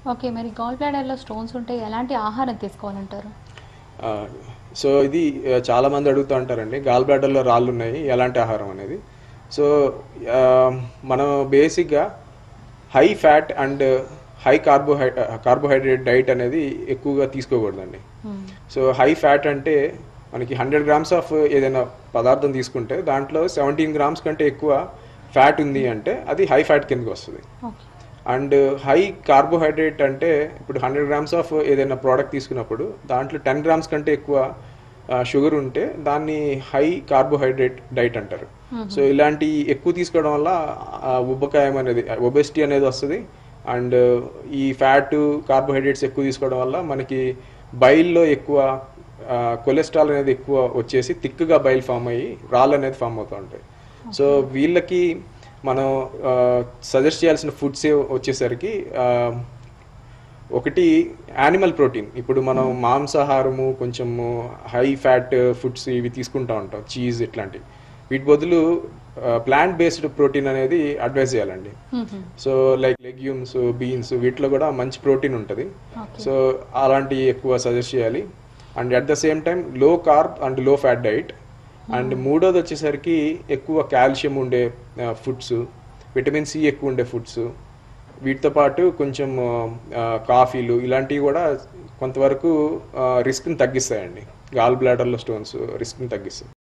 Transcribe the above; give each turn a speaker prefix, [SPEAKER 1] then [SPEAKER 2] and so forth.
[SPEAKER 1] Okay మరి gall బ్లాడర్లో stones ఉంటే ఎలాంటి ఆహారం తీసుకోవాలంటారు
[SPEAKER 2] ఆ, సో ఇది ఆ, చాలా మంది అడుగుతూ ఉంటారండి గాల్ బ్లాడర్లో రాళ్ళు ఉన్నాయి ఎలాంటి ఆహారం అనేది సో ఆ, మనం బేసిక్గా high fat and high carbo carbohydrate diet అనేది ఎక్కువగా తీసుకోకూడదండి
[SPEAKER 1] మ్మ్.
[SPEAKER 2] సో హై ఫ్యాట్ అంటే మనకి హండ్రెడ్ గ్రామ్స్ ఆఫ్ ఏదైనా పదార్థం తీసుకుంటే దాంట్లో సెవెంటీన్ గ్రామ్స్ కంటే ఎక్కువ ఫ్యాట్ ఉంది అంటే అది హై ఫ్యాట్ కిందకి వస్తుంది
[SPEAKER 1] ఓకే
[SPEAKER 2] అండ్ హై కార్బోహైడ్రేట్ అంటే ఇప్పుడు హండ్రెడ్ గ్రామ్స్ ఆఫ్ ఏదైనా ప్రోడక్ట్ తీసుకున్నప్పుడు దాంట్లో టెన్ గ్రామ్స్ కంటే ఎక్కువ షుగర్ ఉంటే దాన్ని హై కార్బోహైడ్రేట్ డైట్ అంటారు సో ఇలాంటి ఎక్కువ తీసుకోవడం వల్ల ఆ, ఉబ్బకాయం అనేది ఒబెసిటీ అనేది వస్తుంది అండ్ ఈ ఫ్యాట్ కార్బోహైడ్రేట్స్ ఎక్కువ తీసుకోవడం వల్ల మనకి బైల్లో ఎక్కువ కొలెస్ట్రాల్ అనేది ఎక్కువ వచ్చేసి థిక్గా బైల్ ఫామ్ అయ్యి రాళ్ళు అనేది ఫామ్ అవుతూ ఉంటాయి సో వీళ్ళకి మనం సజెస్ట్ చేయాల్సిన ఫుడ్స్ వచ్చేసరికి ఆ, ఒకటి యానిమల్ ప్రోటీన్ ఇప్పుడు మనం మాంసాహారము కొంచెము హై ఫ్యాట్ ఫుడ్స్ ఇవి తీసుకుంటా ఉంటాం చీజ్ ఇట్లాంటివి వీటి బదులు ప్లాంట్ బేస్డ్ ప్రోటీన్ అనేది అడ్వైజ్ చేయాలండి
[SPEAKER 1] మ్మ్.
[SPEAKER 2] సో లైక్ లెగ్యూమ్స్ బీన్స్ వీటిలో కూడా మంచి ప్రోటీన్ ఉంటుంది
[SPEAKER 1] ఓకే
[SPEAKER 2] సో అలాంటివి ఎక్కువ సజెస్ట్ చేయాలి and at the same time low carb and low fat diet and మూడోది వచ్చేసరికి ఎక్కువ కాల్షియం ఉండే ఫుడ్స్ విటమిన్ సి ఎక్కువ ఉండే ఫుడ్స్ వీటితో పాటు కొంచెం ఆ, కాఫీలు ఇలాంటివి కూడా కొంతవరకు రిస్క్ని తగ్గిస్తాయండి గాల్ బ్లాడర్లో స్టోన్స్ రిస్క్ని తగ్గిస్తాయి